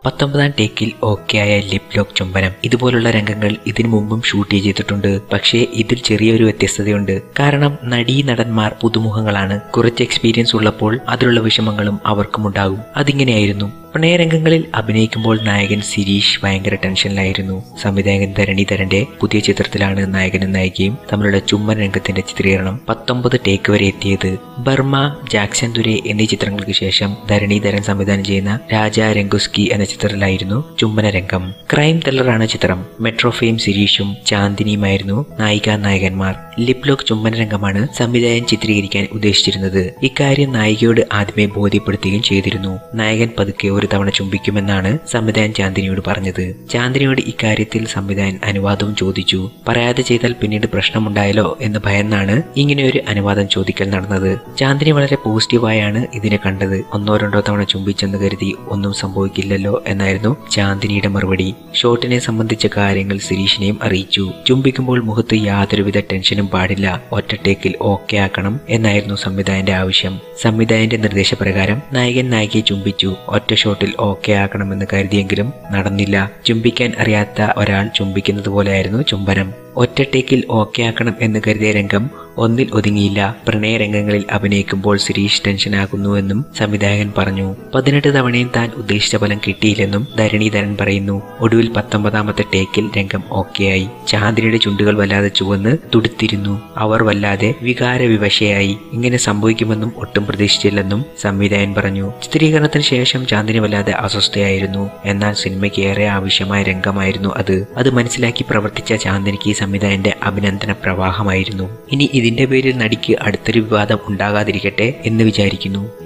പത്തൊമ്പതാം ടേക്കിൽ ഓക്കെ ആയ ലിപ് ലോക്ക് ചുംബനം ഇതുപോലുള്ള രംഗങ്ങൾ ഇതിനു മുമ്പും ഷൂട്ട് ചെയ്തിട്ടുണ്ട് പക്ഷേ ഇതിൽ ചെറിയൊരു വ്യത്യസ്തതയുണ്ട് കാരണം നടീ നടന്മാർ പുതുമുഖങ്ങളാണ് കുറച്ച് എക്സ്പീരിയൻസ് ഉള്ളപ്പോൾ അതിലുള്ള വിഷമങ്ങളും അവർക്കും ഉണ്ടാകും അതിങ്ങനെയായിരുന്നു പ്രണയരംഗങ്ങളിൽ അഭിനയിക്കുമ്പോൾ നായകൻ സിരീഷ് ഭയങ്കര ടെൻഷനിലായിരുന്നു സംവിധായകൻ ധരണീധരന്റെ പുതിയ ചിത്രത്തിലാണ് നായകനും നായികയും തമ്മിലുള്ള ചുമ്മൻ രംഗത്തിന്റെ ചിത്രീകരണം പത്തൊമ്പത് ടേക്ക് വരെ എത്തിയത് ബർമ ജാക്സൺ ദുരെ എന്നീ ചിത്രങ്ങൾക്ക് ശേഷം ധരണീധരൻ സംവിധാനം ചെയ്യുന്ന രാജ രംഗുസ്കി എന്ന ചിത്രത്തിലായിരുന്നു ചുംബന രംഗം ക്രൈം ത്രില്ലറാണ് ചിത്രം മെട്രോ ഫെയിം സിരീഷും ചാന്ദിനിയുമായിരുന്നു നായിക നായകന്മാർ ലിപ് ലോക്ക് ചുംബന രംഗമാണ് സംവിധായകൻ ചിത്രീകരിക്കാൻ ഉദ്ദേശിച്ചിരുന്നത് ഇക്കാര്യം നായികയോട് ആദ്യമേ ബോധ്യപ്പെടുത്തുകയും ചെയ്തിരുന്നു നായകൻ പതുക്കെ ഒരു തവണ ചുംബിക്കുമെന്നാണ് സംവിധായകൻ ചാന്ദിനിയോട് പറഞ്ഞത് ചാന്ദിനിയോട് ഇക്കാര്യത്തിൽ സംവിധായകൻ അനുവാദവും ചോദിച്ചു പറയാതെ ചെയ്താൽ പിന്നീട് പ്രശ്നമുണ്ടായാലോ എന്ന് ഭയന്നാണ് ഇങ്ങനെ ഒരു അനുവാദം ചോദിക്കൽ നടന്നത് ചാന്ദിനി വളരെ പോസിറ്റീവായാണ് ഇതിനെ കണ്ടത് ഒന്നോ രണ്ടോ തവണ ചുംബിച്ചെന്ന് കരുതി ഒന്നും സംഭവിക്കില്ലല്ലോ എന്നായിരുന്നു ചാന്ദിനിയുടെ മറുപടി ഷോട്ടിനെ സംബന്ധിച്ച കാര്യങ്ങൾ സിരീഷിനെയും അറിയിച്ചു ചുംബിക്കുമ്പോൾ മുഖത്ത് യാതൊരുവിധ ടെൻഷനും പാടില്ല ഒറ്റ ടേക്കിൽ ഓക്കെ ആക്കണം എന്നായിരുന്നു സംവിധായകന്റെ ആവശ്യം സംവിധായകന്റെ നിർദ്ദേശപ്രകാരം നായകൻ നായികയെ ചുംബിച്ചു ഒറ്റ ഷോട്ടിൽ ഓക്കെ ആക്കണമെന്ന് കരുതിയെങ്കിലും നടന്നില്ല ചുംബിക്കാൻ അറിയാത്ത ഒരാൾ ചുംബിക്കുന്നത് പോലെയായിരുന്നു ചുംബനം ഒറ്റ ടേക്കിൽ ഓക്കെ ആക്കണം എന്ന് കരുതിയ രംഗം ഒന്നിൽ ഒതുങ്ങിയില്ല പ്രണയരംഗങ്ങളിൽ അഭിനയിക്കുമ്പോൾ സിരീഷ് ടെൻഷനാകുന്നുവെന്നും സംവിധായകൻ പറഞ്ഞു പതിനെട്ട് തവണയും താൻ ഉദ്ദേശിച്ച ഫലം കിട്ടിയില്ലെന്നും ധരണീധരൻ പറയുന്നു ഒടുവിൽ പത്തൊമ്പതാമത്തെ ടേക്കിൽ രംഗം ഓക്കെയായി ചാന്ദിനിയുടെ ചുണ്ടുകൾ വല്ലാതെ ചുവന്ന് തുടുത്തിരുന്നു അവർ വല്ലാതെ വികാരവിവശയായി ഇങ്ങനെ സംഭവിക്കുമെന്നും ഒട്ടും പ്രതീക്ഷിച്ചില്ലെന്നും സംവിധായകൻ പറഞ്ഞു ചിത്രീകരണത്തിന് ശേഷം ചാന്ദിനി വല്ലാതെ അസ്വസ്ഥയായിരുന്നു എന്നാൽ സിനിമയ്ക്ക് ഏറെ ആവശ്യമായ രംഗമായിരുന്നു അത് അത് മനസ്സിലാക്കി പ്രവർത്തിച്ച ചാന്ദിനിക്ക് ഈ സംവിധായകന്റെ അഭിനന്ദന പ്രവാഹമായിരുന്നു ഇനി ഇതിന്റെ പേരിൽ നടിക്ക് അടുത്തൊരു വിവാദം ഉണ്ടാകാതിരിക്കട്ടെ എന്ന് വിചാരിക്കുന്നു